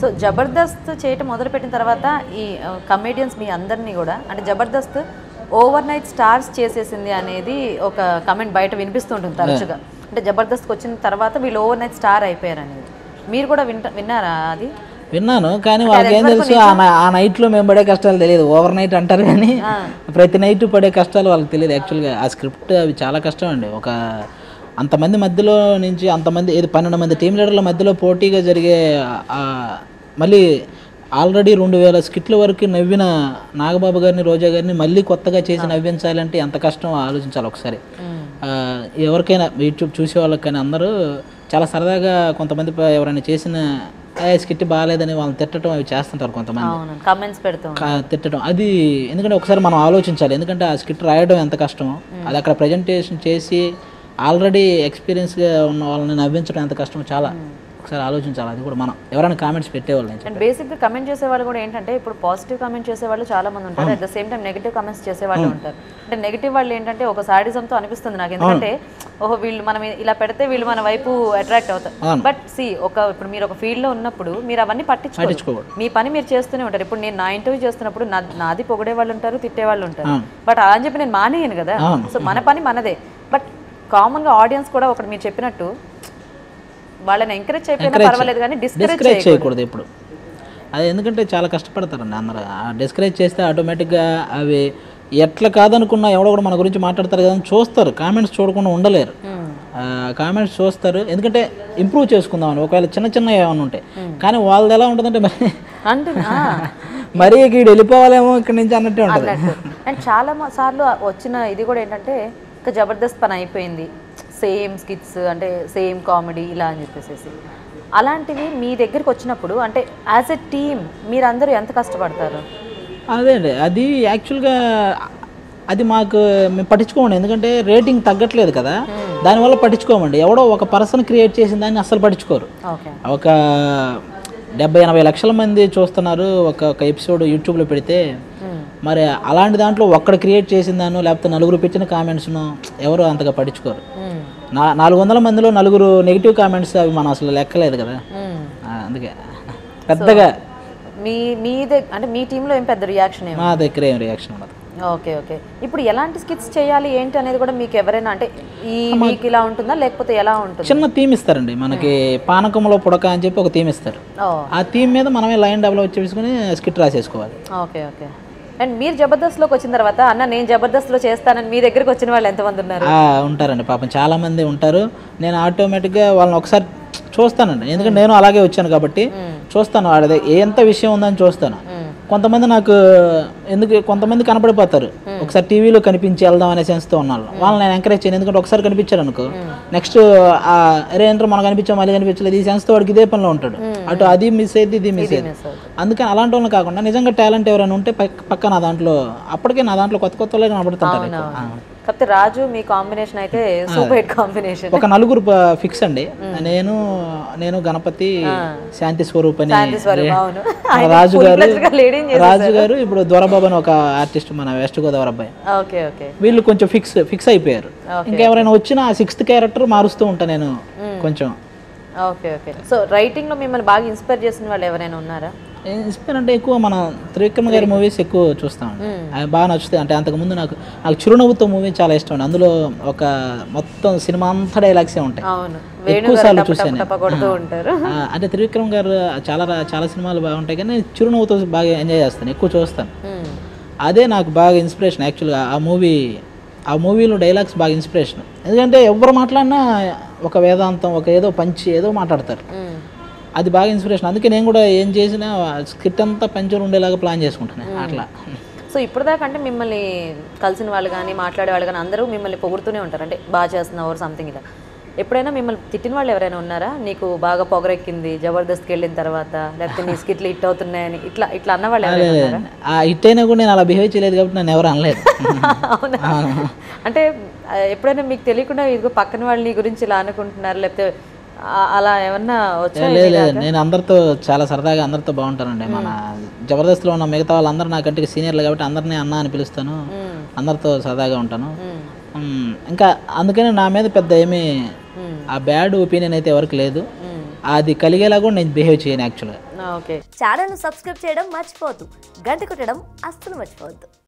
So Jabardasth చేయటం మొదలుపెట్టిన తర్వాత ఈ కమేడియన్స్ మీ అందరినీ కూడా అంటే జబర్దస్త్ ఓవర్ నైట్ స్టార్స్ చేసేసింది అనేది ఒక కమెంట్ బయట వినిపిస్తుంటుంది తరచుగా అంటే జబర్దస్త్కి వచ్చిన తర్వాత వీళ్ళు ఓవర్ నైట్ స్టార్ అయిపోయారు అనేది మీరు కూడా వింట విన్నారా అది విన్నాను కానీ వాళ్ళకి ఏం తెలుసు ఆ నై- ఆ నైట్లో మేము పడే కష్టాలు తెలియదు ఓవర్ నైట్ అంటారు కానీ ప్రతి నైట్ పడే కష్టాలు వాళ్ళకి తెలియదు యాక్చువల్గా ఆ స్క్రిప్ట్ అవి చాలా కష్టం అండి ఒక అంతమంది మధ్యలో నుంచి అంతమంది ఇది పన్నెండు మంది టీం లీడర్ల మధ్యలో పోటీగా జరిగే ఆ మళ్ళీ ఆల్రెడీ రెండు వేల స్కిట్ల వరకు నవ్విన నాగబాబు గారిని రోజా గారిని మళ్ళీ కొత్తగా చేసి నవ్వించాలంటే ఎంత కష్టం ఆలోచించాలి ఒకసారి ఆ, ఎవరికైనా యూట్యూబ్ చూసే వాళ్ళకి కానీ అందరూ చాలా సరదాగా కొంతమంది ప- ఎవరైనా చేసిన "ఏ, స్కిట్ బాగాలేదని వాళ్ళని తిట్టడం అవి చేస్తుంటారు కొంతమంది అవును కమెంట్స్ పెడుతూ కా- తిట్టడం అది ఎందుకంటే ఒకసారి మనం ఆలోచించాలి ఎందుకంటే ఆ స్కిట్ రాయడం ఎంత కష్టమో అది అక్కడ ప్రజెంటేషన్ చేసి ఆల్రెడీ ఎక్స్పీరియన్స్గా ఉన్న వాళ్ళని నవ్వించడం ఎంత కష్టమో చాలా ఒకసారి ఆలోచించాలి అది కూడా మనం ఎవరైనా కామెంట్స్ పెట్టేవాళ్ళు అండ్ బేసిక్గా కమెంట్ చేసే వాళ్ళు కూడా ఏంటంటే ఇప్పుడు పాజిటివ్ కమెంట్ చేసే వాళ్ళు చాలా మంది ఉంటారు at the same time negative comments చేసే వాళ్ళు ఉంటారు అంటే నెగిటివ్ వాళ్ళు ఏంటంటే ఒక సాడిజంతో అనిపిస్తుంది నాకు ఎందుకంటే ఓహో వీళ్ళు మనం ఇలా పెడితే వీళ్ళు మన వైపు అట్రాక్ట్ అవుతారు అవును. బట్ సి ఒక ఇప్పుడు మీరు ఒక ఫీల్డ్ లో ఉన్నప్పుడు మీరు అవన్నీ పట్టించుకోరు పట్టించుకోకూడదు. మీ పని మీరు చేస్తూనే ఉంటారు ఇప్పుడు నేను నా ఇంటర్వ్యూ చేస్తున్నప్పుడు నా నాది పొగిడే వాళ్ళు ఉంటారు తిట్టే వాళ్ళు ఉంటారు అవును. బట్ అలా అని చెప్పి నేను మానేయను కదా అవును. సో మన పని మనదే బట్ కామన్ గా ఆడియన్స్ కూడా ఒకటి మీరు చెప్పినట్టు వాళ్ళని ఎంకరేజ్ చేయకపోయినా పర్వాలేదు కానీ డిస్కరేజ్ డిస్కరేజ్ చేయకూడదు ఎప్పుడు అది ఎందుకంటే చాలా కష్టపడతారండి అందరూ డిస్కరేజ్ చేస్తే ఆటోమేటిక్గా అవి ఎట్లా కాదనుకున్నా ఎవడో కూడా మన గురించి మాట్లాడతారు కదా అని చూస్తారు కామెంట్స్ చూడకుండా ఉండలేరు కామెంట్స్ చూస్తారు ఎందుకంటే ఇంప్రూవ్ చేసుకుందామని ఒకవేళ చిన్న చిన్న ఏమైనా ఉంటాయి కానీ వాళ్ళది ఎలా ఉంటుందంటే మరి అంటున్నా మరీ వీడు వెళ్ళిపోవాలేమో ఇక్కడి నుంచి అన్నట్టే ఉంటుంది అన్నట్టు అండ్ చాలా మ- సార్లు వచ్చిన ఇది కూడా ఏంటంటే ఇంకా జబర్దస్త్ పని అయిపోయింది సేమ్ స్కిట్స్ అంటే సేమ్ కామెడీ ఇలా అని చెప్పేసి అలాంటివి మీ దగ్గరికి వచ్చినప్పుడు అంటే యాజ్ ఎ టీమ్ మీరందరూ ఎంత కష్టపడతారు అదే అండి అది యాక్చువల్గా అది మాకు మేము పట్టించుకోమండి ఎందుకంటే రేటింగ్ తగ్గట్లేదు కదా దానివల్ల పట్టించుకోమండి ఎవడో ఒక పర్సన్ క్రియేట్ చేసిన దాన్ని అస్సలు పట్టించుకోరు ఓకే ఒక డెబ్బై ఎనభై లక్షల మంది చూస్తున్నారు ఒక ఒక ఎపిసోడ్ యూట్యూబ్లో పెడితే మరి అలాంటి దాంట్లో ఒక్కడ క్రియేట్ చేసిన దాన్ని లేకపోతే నలుగురు పెట్టిన కామెంట్స్ను ఎవరు అంతగా పట్టించుకోరు నా నాలుగు వందల మందిలో నలుగురు నెగిటివ్ కామెంట్స్ అవి మనం అసలు లెక్కలేదు కదా ఆ, అందుకే పెద్దగా మీ మీ దగ్గర అంటే మీ టీంలో ఏం పెద్ద రియాక్షన్ ఏమి మా దగ్గర ఏం రియాక్షన్ ఉండదు ఓకే ఓకే ఇప్పుడు ఎలాంటి స్కిట్స్ చేయాలి ఏంటి అనేది కూడా మీకు ఎవరైనా అంటే ఈ వీక్ ఇలా ఉంటుందా లేకపోతే ఎలా ఉంటుంది చిన్న థీమ్ ఇస్తారండి మనకి పానకంలో పుడక అని చెప్పి ఒక థీమ్ ఇస్తారు ఓ ఆ థీమ్ మీద మనమే లైన్ డెవలప్ చేసుకుని స్కిట్ రాసేసుకోవాలి ఓకే ఓకే అండ్ మీరు జబర్దస్త్లోకి వచ్చిన తర్వాత అన్న నేను జబర్దస్త్లో చేస్తానని మీ దగ్గరికి వచ్చిన వాళ్ళు ఎంతమంది ఉన్నారు ఆ, ఉంటారండి పాపం చాలా మంది ఉంటారు నేను ఆటోమేటిక్గా వాళ్ళని ఒకసారి చూస్తానండి ఎందుకంటే నేను అలాగే వచ్చాను కాబట్టి చూస్తాను వాడిది ఎంత విషయం ఉందని చూస్తాను కొంతమంది నాకు ఎందుకు కొంతమంది కనపడిపోతారు ఒకసారి టీవీలో కనిపించి వెళ్దాం అనే సెన్స్తో ఉన్నాను వాళ్ళని నేను ఎంకరేజ్ చేయను ఎందుకంటే ఒకసారి కనిపించారు అనుకో నెక్స్ట్ అరే ఏంటో మనకు కనిపించాం మళ్ళీ కనిపించలేదు ఈ సెన్స్తో వాడికి ఇదే పనిలో ఉంటాడు అటు అది మిస్ అయ్యింది ఇది మిస్ అయ్యింది miss అవుతుంది. అందుకని అలాంటి వాళ్ళని కాకుండా నిజంగా టాలెంట్ ఎవరైనా ఉంటే పక్క పక్క నా దాంట్లో అప్పటికే నా దాంట్లో కొత్త కొత్త వాళ్ళే కనబడుతుంటారు ఎక్కువ. ఆ. కాకపోతే రాజు మీ కాంబినేషన్ అయితే సూపర్ హిట్ కాంబినేషన్ ఒక నలుగురు ఫిక్స్ అండి నేను నేను గణపతి శాంతి స్వరూప్ అని స్వరూప్, అవును. ఆ ఆయన రాజు full గారు fledged గా leading రాజు గారు ఇప్పుడు దొరబాబు అని ఒక ఆర్టిస్ట్ మన వెస్ట్ గోదావరి అబ్బాయి ఓకే ఓకే వీళ్ళు కొంచెం ఫిక్స్ ఫిక్స్ అయిపోయారు ఇంకా ఎవరైనా వచ్చినా ఆ సిక్స్త్ క్యారెక్టర్ మారుస్తూ ఉంటా నేను కొంచెం ఓకే ఓకే సో రైటింగ్ లో మిమ్మల్ని బాగా ఇన్స్పైర్ చేసిన వాళ్ళు ఎవరైనా ఉన్నారా ఇన్స్పైర్ అంటే ఎక్కువ మనం త్రివిక్రమ గారి మూవీస్ ఎక్కువ చూస్తామండి అవి బాగా నచ్చుతాయి అంటే అంతకుముందు నాకు నాకు చిరునవ్వుతో మూవీ చాలా ఇష్టం అండి అందులో ఒక మొత్తం సినిమా అంతా డైలాగ్సే ఉంటాయి అవును ఎక్కువ సార్లు చూశాను టప కొడుతూ ఉంటారు ఆ, అంటే త్రివిక్రమ్ గారు చాలా రా- చాలా సినిమాలు బాగుంటాయి కానీ చిరునవ్వుతో బాగా ఎంజాయ్ చేస్తాను ఎక్కువ చూస్తాను మ్మ్. అదే నాకు బాగా ఇన్స్పిరేషన్ యాక్చువల్గా ఆ మూవీ ఆ మూవీలో డైలాగ్స్ బాగా ఇన్స్పిరేషన్ ఎందుకంటే ఎవరు మాట్లాడినా ఒక వేదాంతం ఒక ఏదో పంచి ఏదో మాట్లాడతారు మ్మ్. అది బాగా ఇన్స్పిరేషన్ అందుకే నేను కూడా ఏం చేసినా స్క్రిప్ట్ అంతా పంచర్ ఉండేలాగా ప్లాన్ చేసుకుంటాను అట్లా సో ఇప్పుడు దాకా అంటే మిమ్మల్ని కలిసిన వాళ్ళు కానీ మాట్లాడే వాళ్ళు కానీ అందరూ మిమ్మల్ని పొగుడుతూనే ఉంటారు అంటే బాగా చేస్తున్నావు సంథింగ్ ఇలా ఎప్పుడైనా మిమ్మల్ని తిట్టిన వాళ్ళు ఎవరైనా ఉన్నారా నీకు బాగా పొగరెక్కింది జబర్దస్త్కి వెళ్ళిన తర్వాత లేకపోతే నీ స్కిట్లు హిట్ అవుతున్నాయని ఇట్లా ఇట్లా అన్న వాళ్ళు ఎవరైనా ఉన్నారా ఆ హిట్ అయినా కూడా నేను అలా బిహేవ్ చేయలేదు కాబట్టి నన్ను ఎవరు అనలేదు అవునా అంటే ఆ, ఎప్పుడైనా మీకు తెలియకుండా ఇదిగో పక్కన వాళ్ళు నీ గురించి ఇలా అనుకుంటున్నారు లేకపోతే ఆ- అలా ఏమన్నా వచ్చా లేదు లేదు నేను అందరితో చాలా సరదాగా అందరితో బాగుంటానండి మన జబర్దస్త్లో ఉన్న మిగతా వాళ్ళందరూ నాకంటే సీనియర్లు కాబట్టి అందరినీ అన్న అని పిలుస్తాను అందరితో సరదాగా ఉంటాను మ్, ఇంకా అందుకని నా మీద పెద్ద ఏమీ ఆ బ్యాడ్ ఒపీనియన్ అయితే ఎవరికి లేదు అది కలిగేలా కూడా నేను బిహేవ్ చేయను యాక్చువల్గా ఓకే ఛానల్ను సబ్స్క్రైబ్ చేయడం మర్చిపోవద్దు గంట కొట్టడం అస్సలు మర్చిపోవద్దు